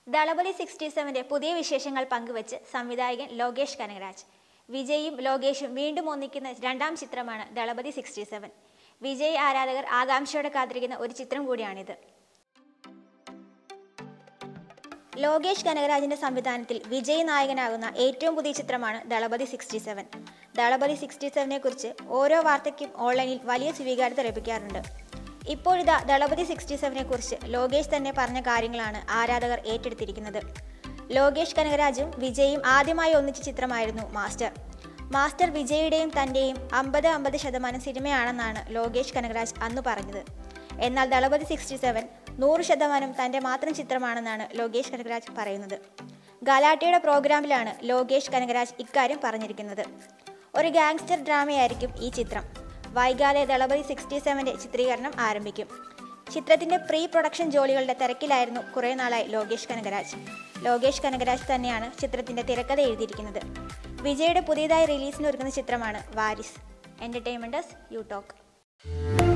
Thalapathy sixty സെവന്റെ പുതിയ വിശേഷങ്ങൾ പങ്കുവച്ച് സംവിധായകൻ ലോകേഷ് കനകരാജ് വിജയും ലോകേഷും വീണ്ടും ഒന്നിക്കുന്ന രണ്ടാം ചിത്രമാണ് ദളപതി സിക്സ്റ്റി സെവൻ വിജയ് ആരാധകർ ആകാംക്ഷയോടെ കാത്തിരിക്കുന്ന ഒരു ചിത്രം കൂടിയാണിത് ലോകേഷ് കനകരാജിന്റെ സംവിധാനത്തിൽ വിജയ് നായകനാകുന്ന ഏറ്റവും പുതിയ ചിത്രമാണ് Thalapathy sixty seven Thalapathy sixty സെവനെ കുറിച്ച് ഓരോ വാർത്തയ്ക്കും ഓൺലൈനിൽ വലിയ സ്വീകാര്യത ലഭിക്കാറുണ്ട് ഇപ്പോഴിതാ ദളപതി സിക്സ്റ്റി സെവനെ കുറിച്ച് ലോകേഷ് തന്നെ പറഞ്ഞ കാര്യങ്ങളാണ് ആരാധകർ ഏറ്റെടുത്തിരിക്കുന്നത് ലോകേഷ് കനകരാജും വിജയും ആദ്യമായി ഒന്നിച്ച ചിത്രമായിരുന്നു മാസ്റ്റർ മാസ്റ്റർ വിജയുടെയും തൻ്റെയും അമ്പത് അമ്പത് ശതമാനം സിനിമയാണെന്നാണ് ലോകേഷ് കനകരാജ് അന്ന് പറഞ്ഞത് എന്നാൽ ദളപതി സിക്സ്റ്റി സെവൻ നൂറ് ശതമാനം തൻ്റെ മാത്രം ചിത്രമാണെന്നാണ് ലോകേഷ് കനകരാജ് പറയുന്നത് ഗലാട്ടയുടെ പ്രോഗ്രാമിലാണ് ലോകേഷ് കനകരാജ് ഇക്കാര്യം പറഞ്ഞിരിക്കുന്നത് ഒരു ഗാങ്സ്റ്റർ ഡ്രാമയായിരിക്കും ഈ ചിത്രം വൈകാതെ ദളപതി സിക്സ്റ്റി സെവൻ്റെ ചിത്രീകരണം ആരംഭിക്കും ചിത്രത്തിന്റെ പ്രീ പ്രൊഡക്ഷൻ ജോലികളുടെ തിരക്കിലായിരുന്നു കുറേ നാളായി ലോകേഷ് കനകരാജ് ലോകേഷ് കനകരാജ് തന്നെയാണ് ചിത്രത്തിന്റെ തിരക്കഥ എഴുതിയിരിക്കുന്നത് വിജയുടെ പുതിയതായി റിലീസിന് ഒരുങ്ങുന്ന ചിത്രമാണ് വാരിസ് എന്റർടൈൻമെന്റസ് യു ടോക്ക്